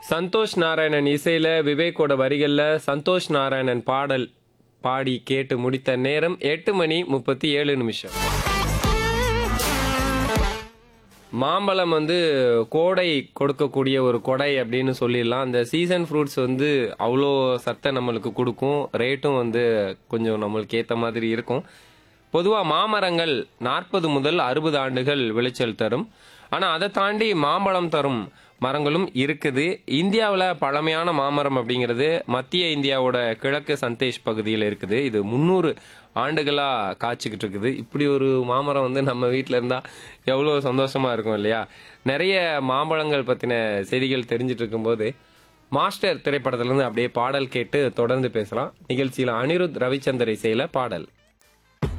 சந்தோஷ் நாராயணன் இசையில விவேக்கோட வரிகள்ல சந்தோஷ் நாராயணன் பாடல் பாடி கேட்டு முடித்த நேரம் எட்டு மணி முப்பத்தி ஏழு நிமிஷம் மாம்பழம் வந்து கோடை கொடுக்கக்கூடிய ஒரு கொடை அப்படின்னு சொல்லிடலாம் அந்த சீசன் ஃப்ரூட்ஸ் வந்து அவ்வளோ சத்தை நம்மளுக்கு கொடுக்கும் ரேட்டும் வந்து கொஞ்சம் நம்மளுக்கு ஏற்ற மாதிரி இருக்கும் பொதுவாக மாமரங்கள் நாற்பது முதல் அறுபது ஆண்டுகள் விளைச்சல் தரும் ஆனால் அதை தாண்டி மாம்பழம் தரும் மரங்களும் இருக்குது இந்தியாவில் பழமையான மாமரம் அப்படிங்கிறது மத்திய இந்தியாவோட கிழக்கு சந்தேஷ் பகுதியில் இருக்குது இது முந்நூறு ஆண்டுகளாக காய்ச்சிக்கிட்டு இருக்குது இப்படி ஒரு மாமரம் வந்து நம்ம வீட்டில் இருந்தால் எவ்வளோ சந்தோஷமா இருக்கும் இல்லையா நிறைய மாம்பழங்கள் பற்றின செய்திகள் தெரிஞ்சிட்டு இருக்கும்போது மாஸ்டர் திரைப்படத்திலிருந்து அப்படியே பாடல் கேட்டு தொடர்ந்து பேசலாம் நிகழ்ச்சியில் அனிருத் ரவிச்சந்தர் இசையில் பாடல்